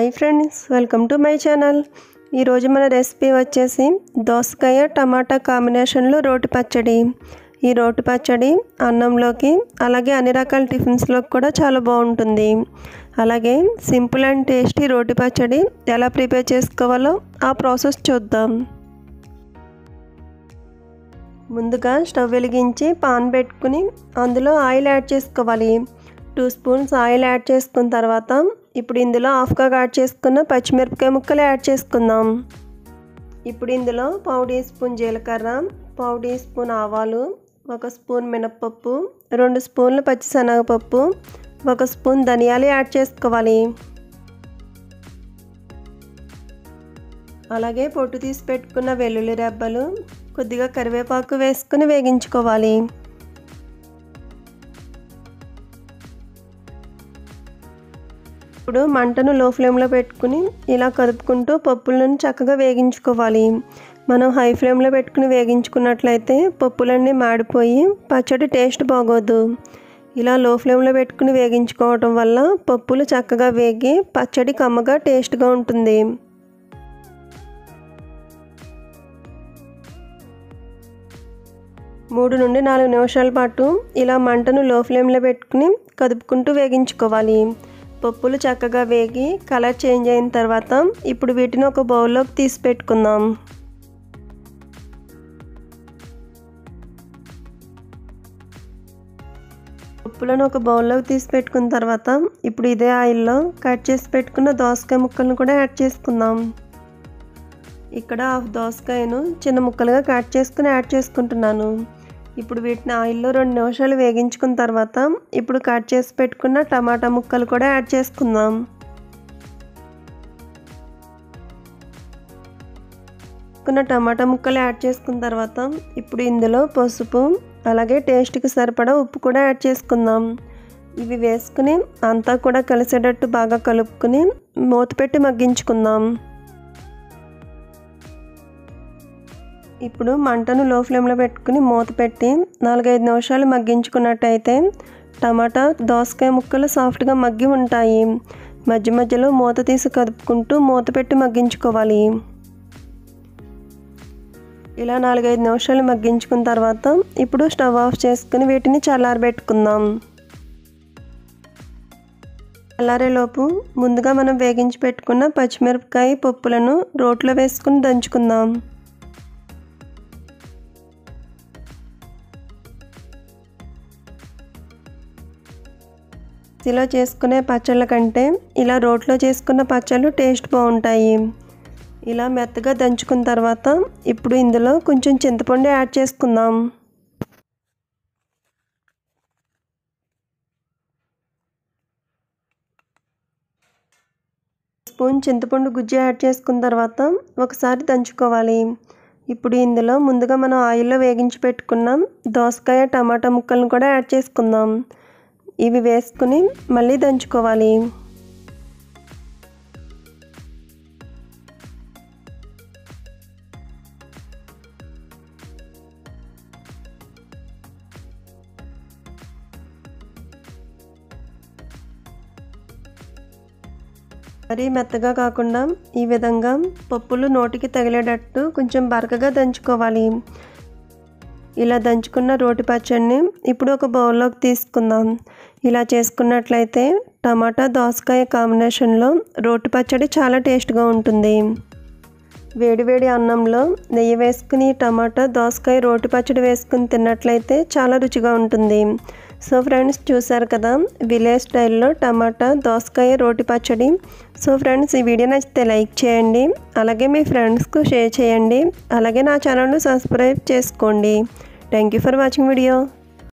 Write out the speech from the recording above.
hi friends welcome to my channel ఈరోజు మన recipe వచ్చేసి దోసకాయ టమాటా కాంబినేషన్లో రోటి పచ్చడి ఈ రోటి పచ్చడి అన్నంలోకి అలాగే అన్ని రకాల టిఫిన్స్లోకి కూడా చాలా బాగుంటుంది అలాగే సింపుల్ అండ్ టేస్టీ రోటి పచ్చడి ఎలా ప్రిపేర్ చేసుకోవాలో ఆ ప్రాసెస్ చూద్దాం ముందుగా స్టవ్ వెలిగించి పాన్ పెట్టుకుని అందులో ఆయిల్ యాడ్ చేసుకోవాలి టూ స్పూన్స్ ఆయిల్ యాడ్ చేసుకున్న తర్వాత ఇప్పుడు ఇందులో హాఫ్గా యాడ్ చేసుకున్న పచ్చిమిరపకాయ ముక్కలు యాడ్ చేసుకుందాం ఇప్పుడు ఇందులో పావు టీ స్పూన్ జీలకర్ర పావు టీ స్పూన్ ఆవాలు ఒక స్పూన్ మినప్పప్పు రెండు స్పూన్లు పచ్చిశనగపప్పు ఒక స్పూన్ ధనియాలు యాడ్ చేసుకోవాలి అలాగే పొట్టు తీసి పెట్టుకున్న వెల్లుల్లి రెబ్బలు కొద్దిగా కరివేపాకు వేసుకుని వేగించుకోవాలి ఇప్పుడు మంటను లో ఫ్లేమ్లో పెట్టుకుని ఇలా కదుపుకుంటూ పప్పులను చక్కగా వేగించుకోవాలి మనం హై ఫ్లేమ్లో పెట్టుకుని వేగించుకున్నట్లయితే పప్పులన్నీ మాడిపోయి పచ్చడి టేస్ట్ బాగోదు ఇలా లో ఫ్లేమ్లో పెట్టుకుని వేగించుకోవటం వల్ల పప్పులు చక్కగా వేగి పచ్చడి కమ్మగా టేస్ట్గా ఉంటుంది మూడు నుండి నాలుగు నిమిషాల పాటు ఇలా మంటను లో ఫ్లేమ్లో పెట్టుకుని కదుపుకుంటూ వేగించుకోవాలి పప్పులు చక్కగా వేగి కలర్ చేంజ్ అయిన తర్వాత ఇప్పుడు వీటిని ఒక బౌల్లోకి తీసి పెట్టుకుందాం పప్పులను ఒక బౌల్లోకి తీసి పెట్టుకున్న తర్వాత ఇప్పుడు ఇదే ఆయిల్లో కట్ చేసి పెట్టుకున్న దోసకాయ ముక్కలను కూడా యాడ్ చేసుకుందాం ఇక్కడ హాఫ్ దోసకాయను చిన్న ముక్కలుగా కట్ చేసుకుని యాడ్ చేసుకుంటున్నాను ఇప్పుడు వీటిని ఆయిల్లో రెండు నిమిషాలు వేగించుకున్న తర్వాత ఇప్పుడు కట్ చేసి పెట్టుకున్న టమాటా ముక్కలు కూడా యాడ్ చేసుకుందాం కున్న టమాటా ముక్కలు యాడ్ చేసుకున్న తర్వాత ఇప్పుడు ఇందులో పసుపు అలాగే టేస్ట్కి సరిపడా ఉప్పు కూడా యాడ్ చేసుకుందాం ఇవి వేసుకుని అంతా కూడా కలిసేటట్టు బాగా కలుపుకుని మూత పెట్టి మగ్గించుకుందాం ఇప్పుడు మంటను లో ఫ్లేమ్లో పెట్టుకుని మూత పెట్టి నాలుగైదు నిమిషాలు మగ్గించుకున్నట్టయితే టమాటా దోసకాయ ముక్కలు సాఫ్ట్గా మగ్గి ఉంటాయి మధ్య మధ్యలో మూత తీసి కదుపుకుంటూ మూత పెట్టి మగ్గించుకోవాలి ఇలా నాలుగైదు నిమిషాలు మగ్గించుకున్న తర్వాత ఇప్పుడు స్టవ్ ఆఫ్ చేసుకుని వీటిని చల్లారబెట్టుకుందాం చల్లారేలోపు ముందుగా మనం వేగించి పెట్టుకున్న పచ్చిమిరపకాయ పప్పులను రోట్లో వేసుకుని దంచుకుందాం మిక్సీలో చేసుకునే పచ్చళ్ళ కంటే ఇలా రోట్లో చేసుకున్న పచ్చళ్ళు టేస్ట్ బాగుంటాయి ఇలా మెత్తగా దంచుకున్న తర్వాత ఇప్పుడు ఇందులో కొంచెం చింతపండు యాడ్ చేసుకుందాం స్పూన్ చింతపండు గుజ్జు యాడ్ చేసుకున్న తర్వాత ఒకసారి దంచుకోవాలి ఇప్పుడు ఇందులో ముందుగా మనం ఆయిల్లో వేగించి పెట్టుకున్నాం దోసకాయ టమాటా ముక్కలను కూడా యాడ్ చేసుకుందాం ఇవి వేసుకుని మళ్ళీ దంచుకోవాలి మరీ మెత్తగా కాకుండా ఈ విధంగా పప్పులు నోటికి తగిలేటట్టు కొంచెం బరకగా దంచుకోవాలి ఇలా దంచుకున్న రోటి పచ్చడిని ఇప్పుడు ఒక బౌల్లోకి తీసుకుందాం ఇలా చేసుకున్నట్లయితే టమాటా దోసకాయ కాంబినేషన్లో రోటి పచ్చడి చాలా టేస్ట్గా ఉంటుంది వేడివేడి అన్నంలో నెయ్యి వేసుకుని టమాటా దోసకాయ రోటి పచ్చడి వేసుకుని తిన్నట్లయితే చాలా రుచిగా ఉంటుంది సో ఫ్రెండ్స్ చూసారు కదా విలేజ్ స్టైల్లో టమాటా దోసకాయ రోటి పచ్చడి సో ఫ్రెండ్స్ ఈ వీడియో నచ్చితే లైక్ చేయండి అలాగే మీ ఫ్రెండ్స్కు షేర్ చేయండి అలాగే నా ఛానల్ను సబ్స్క్రైబ్ చేసుకోండి thank you for watching video